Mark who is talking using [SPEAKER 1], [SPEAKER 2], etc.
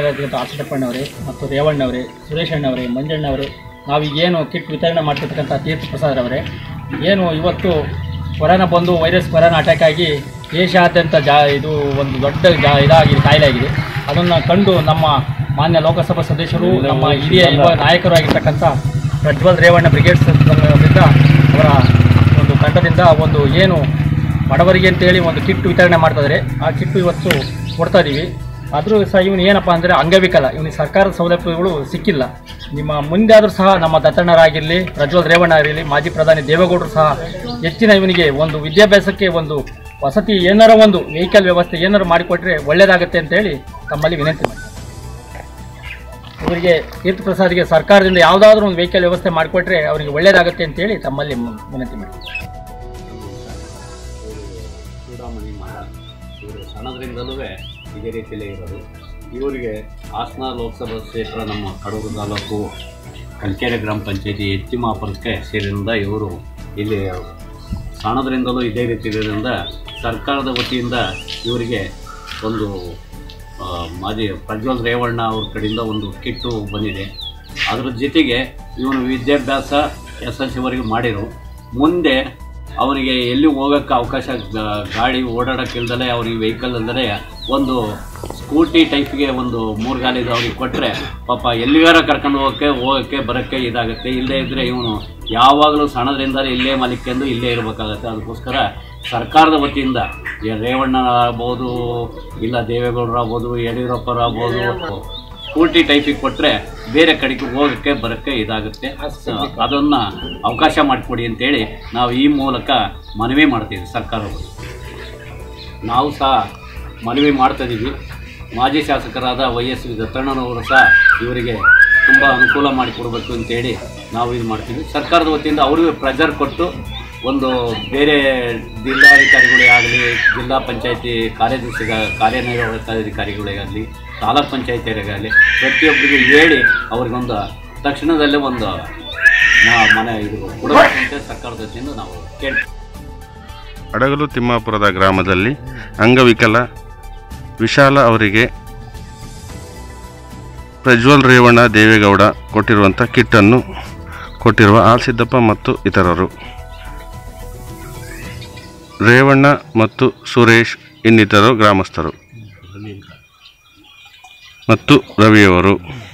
[SPEAKER 1] ಮುಖಂಡರಾಗಿರ್ತಕ್ಕಂಥ ಆಸಿಡಪ್ಪಣ್ಣವರೇ ಮತ್ತು ರೇವಣ್ಣವರೇ ಸುರೇಶ್ ಅಣ್ಣವರೇ ಮಂಜಣ್ಣವರೇ ನಾವೀಗೇನು ಕಿಟ್ ವಿತರಣೆ ಮಾಡ್ತಿರ್ತಕ್ಕಂಥ ತೀರ್ಥ ಪ್ರಸಾದ್ ಅವರೇ ಏನು ಇವತ್ತು ಕೊರೋನಾ ಬಂದು ವೈರಸ್ ಕೊರೋನಾ ಅಟ್ಯಾಕ್ ಆಗಿ ದೇಶಾದ್ಯಂತ ಜಾ ಇದು ಒಂದು ದೊಡ್ಡ ಜಾ ಇದಾಗಿದೆ ಕಾಯಿಲೆ ಆಗಿದೆ ಅದನ್ನು ಕಂಡು ನಮ್ಮ ಮಾನ್ಯ ಲೋಕಸಭಾ ಸದಸ್ಯರು ನಮ್ಮ ಹಿರಿಯ ಯುವ ನಾಯಕರು ಆಗಿರ್ತಕ್ಕಂಥ ಪ್ರಜ್ವಲ್ ರೇವಣ್ಣ ಬ್ರಿಗೇಡ್ಸ್ ಸಂಘದಿಂದ ಅವರ ಒಂದು ತಂಡದಿಂದ ಒಂದು ಏನು ಬಡವರಿಗೆ ಅಂತೇಳಿ ಒಂದು ಕಿಟ್ ವಿತರಣೆ ಮಾಡ್ತಾಯಿದ್ದಾರೆ ಆ ಕಿಟ್ಟು ಇವತ್ತು ಕೊಡ್ತಾ ಇದ್ದೀವಿ ಆದರೂ ಸಹ ಇವನು ಏನಪ್ಪ ಅಂದರೆ ಅಂಗವಿಕಲ ಇವನಿಗೆ ಸರ್ಕಾರದ ಸೌಲಭ್ಯಗಳು ಸಿಕ್ಕಿಲ್ಲ ನಿಮ್ಮ ಮುಂದೆ ಆದರೂ ಸಹ ನಮ್ಮ ದತ್ತಣ್ಣರಾಗಿರಲಿ ಪ್ರಜ್ವಲ್ ರೇವಣ್ಣ ಆಗಿರಲಿ ಮಾಜಿ ಪ್ರಧಾನಿ ದೇವೇಗೌಡರು ಸಹ ಹೆಚ್ಚಿನ ಇವನಿಗೆ ಒಂದು ವಿದ್ಯಾಭ್ಯಾಸಕ್ಕೆ ಒಂದು ವಸತಿ ಏನಾರ ಒಂದು ವೆಹಿಕಲ್ ವ್ಯವಸ್ಥೆ ಏನಾರು ಮಾಡಿಕೊಟ್ರೆ ಒಳ್ಳೆಯದಾಗುತ್ತೆ ಅಂತೇಳಿ ತಮ್ಮಲ್ಲಿ ವಿನಂತಿ ಮಾಡಿ ಇವರಿಗೆ ತೀರ್ಥ ಪ್ರಸಾದ್ಗೆ ಸರ್ಕಾರದಿಂದ ಯಾವುದಾದ್ರೂ ಒಂದು ವೆಹಿಕಲ್ ವ್ಯವಸ್ಥೆ ಮಾಡಿಕೊಟ್ರೆ ಅವರಿಗೆ ಒಳ್ಳೆಯದಾಗುತ್ತೆ ಅಂತೇಳಿ ತಮ್ಮಲ್ಲಿ ಮ- ವಿನಂತಿ ಮಾಡಿ
[SPEAKER 2] ಚೂಡಾಮಣಿ ಮಾಡ ಇವರು ಸಣ್ಣದ್ರಿಂದಲೂ ಇದೇ ರೀತಿಯಲ್ಲೇ ಇರೋದು ಇವರಿಗೆ ಹಾಸನ ಲೋಕಸಭಾ ಕ್ಷೇತ್ರ ನಮ್ಮ ಕಡೂರು ತಾಲೂಕು ಕಲ್ಕೆರೆ ಗ್ರಾಮ ಪಂಚಾಯತಿ ಹೆಚ್ಚಿಮಾಪುರಕ್ಕೆ ಸೇರಿದಿಂದ ಇವರು ಇಲ್ಲಿ ಸಣ್ಣದ್ರಿಂದಲೂ ಇದೇ ರೀತಿ ಇರೋದ್ರಿಂದ ಸರ್ಕಾರದ ವತಿಯಿಂದ ಇವರಿಗೆ ಒಂದು ಆ, ಮಾಜಿ ಪ್ರಜ್ವಲ್ ರೇವಣ್ಣ ಅವ್ರ ಕಡೆಯಿಂದ ಒಂದು ಕಿಟ್ಟು ಬಂದಿದೆ ಅದ್ರ ಜೊತೆಗೆ ಇವನು ವಿದ್ಯಾಭ್ಯಾಸ ಎಸ್ ಎಲ್ ಸಿವರೆಗೆ ಮಾಡಿರು ಮುಂದೆ ಅವನಿಗೆ ಎಲ್ಲಿ ಹೋಗೋಕ್ಕೆ ಅವಕಾಶ ಗ- ಗಾಡಿ ಓಡಾಡೋಕ್ಕಿಲ್ದಲೆ ಅವ್ರಿಗೆ ವೆಹಿಕಲ್ ಅಂದರೆ ಒಂದು ಸ್ಕೂಟಿ ಟೈಪ್ಗೆ ಒಂದು ಮೂರು ಗಾಲಿದು ಅವ್ರಿಗೆ ಕೊಟ್ಟರೆ ಪಾಪ ಎಲ್ಲಿಗಾರ ಕರ್ಕೊಂಡು ಹೋಗೋಕ್ಕೆ ಹೋಗೋಕ್ಕೆ ಬರೋಕ್ಕೆ ಇದಾಗುತ್ತೆ ಇಲ್ಲದೇ ಇದ್ದರೆ ಇವನು ಯಾವಾಗಲೂ ಸಣ್ಣದ್ರಿಂದಲೇ ಇಲ್ಲೇ ಮಲಿಕೊಂಡು ಇಲ್ಲೇ ಇರಬೇಕಾಗತ್ತೆ ಅದಕ್ಕೋಸ್ಕರ ಸರ್ಕಾರದ ವತಿಯಿಂದ ಈ ರೇವಣ್ಣ ಆಗ್ಬೋದು ಇಲ್ಲ ದೇವೇಗೌಡರಾಗ್ಬೋದು ಯಡಿಯೂರಪ್ಪರಾಗ್ಬೋದು ಸ್ಕೂಟಿ ಟೈಪಿಗೆ ಕೊಟ್ಟರೆ ಬೇರೆ ಕಡೆಗೆ ಹೋಗೋಕ್ಕೆ ಬರೋಕ್ಕೆ ಇದಾಗುತ್ತೆ ಅದನ್ನು ಅವಕಾಶ ಮಾಡಿಕೊಡಿ ಅಂತೇಳಿ ನಾವು ಈ ಮೂಲಕ ಮನವಿ ಮಾಡ್ತೀವಿ ಸರ್ಕಾರವು ನಾವು ಸಹ ಮನವಿ ಮಾಡ್ತಾಯಿದ್ದೀವಿ ಮಾಜಿ ಶಾಸಕರಾದ ವೈ ಎಸ್ ವಿ ದತ್ತಣ್ಣನವರು ಸಹ ಇವರಿಗೆ ತುಂಬ ಅನುಕೂಲ ಮಾಡಿಕೊಡ್ಬೇಕು ಅಂತೇಳಿ ನಾವು ಇದು ಮಾಡ್ತೀವಿ ಸರ್ಕಾರದ ವತಿಯಿಂದ ಅವರಿಗೆ ಪ್ರೆಜರ್ ಕೊಟ್ಟು ಒಂದು ಬೇರೆ ಜಿಲ್ಲಾಧಿಕಾರಿಗಳೇ ಆಗಲಿ ಜಿಲ್ಲಾ ಪಂಚಾಯತಿ ಕಾರ್ಯದರ್ಶಿಗ ಕಾರ್ಯನಿರ್ವಹಣಾಧಿಕಾರಿಗಳಿಗಾಗಲಿ ತಾಲೂಕ್ ಪಂಚಾಯತಿಯರಿಗಾಗಲಿ ಪ್ರತಿಯೊಬ್ಬರಿಗೂ ಹೇಳಿ ಅವ್ರಿಗೊಂದು ತಕ್ಷಣದಲ್ಲೇ ಒಂದು ಮ- ಮನೆ ಇದು ಕೊಡಬೇಕಂತ ಸರ್ಕಾರದ ವತಿಯಿಂದ ನಾವು ಕೇಳ್ತೀವಿ
[SPEAKER 3] ಹಡಗಲು ತಿಮ್ಮಾಪುರದ ಗ್ರಾಮದಲ್ಲಿ ಅಂಗವಿಕಲ ವಿಶಾಲ ಅವರಿಗೆ ಪ್ರಜ್ವಲ್ ರೇವಣ್ಣ ದೇವೇಗೌಡ ಕೊಟ್ಟಿರುವಂಥ ಕಿಟ್ಟನ್ನು ಕೊಟ್ಟಿರುವ ಆಲ್ಸಿದ್ದಪ್ಪ ಮತ್ತು ಇತರರು ರೇವಣ್ಣ ಮತ್ತು ಸುರೇಶ್ ಇನ್ನಿತರರು ಗ್ರಾಮಸ್ಥರು ಮತ್ತು ರವಿಯವರು